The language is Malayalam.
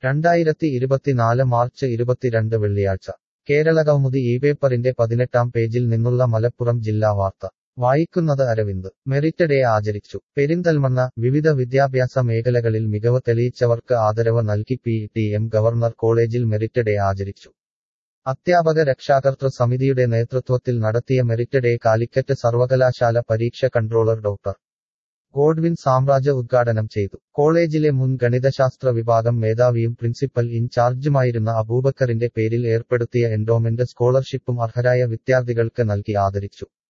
രണ്ടായിരത്തി ഇരുപത്തിനാല് മാർച്ച് ഇരുപത്തിരണ്ട് വെള്ളിയാഴ്ച കേരളകൗമുദി ഈ പേപ്പറിന്റെ പതിനെട്ടാം പേജിൽ നിന്നുള്ള മലപ്പുറം ജില്ലാ വാർത്ത വായിക്കുന്നത് അരവിന്ദ് മെറിറ്റ് ഡേ ആചരിച്ചു പെരിന്തൽമണ്ണ വിവിധ വിദ്യാഭ്യാസ മേഖലകളിൽ മികവ് തെളിയിച്ചവർക്ക് ആദരവ് നൽകി പി ടി എം ഗവർണർ കോളേജിൽ മെറിറ്റ് ഡേ ആചരിച്ചു അധ്യാപക രക്ഷാകർതൃ സമിതിയുടെ നേതൃത്വത്തിൽ നടത്തിയ മെറിറ്റ് ഡേ കാലിക്കറ്റ് സർവകലാശാല പരീക്ഷ കൺട്രോളർ ഡോക്ടർ ഗോഡ്വിൻ സാമ്രാജ് ഉദ്ഘാടനം ചെയ്തു കോളേജിലെ മുൻ ഗണിതശാസ്ത്ര വിഭാഗം മേധാവിയും പ്രിൻസിപ്പൽ ഇൻചാർജുമായിരുന്ന അബൂബക്കറിന്റെ പേരിൽ ഏർപ്പെടുത്തിയ എൻഡോമെന്റ് സ്കോളർഷിപ്പും അർഹരായ വിദ്യാർത്ഥികൾക്ക് നൽകി ആദരിച്ചു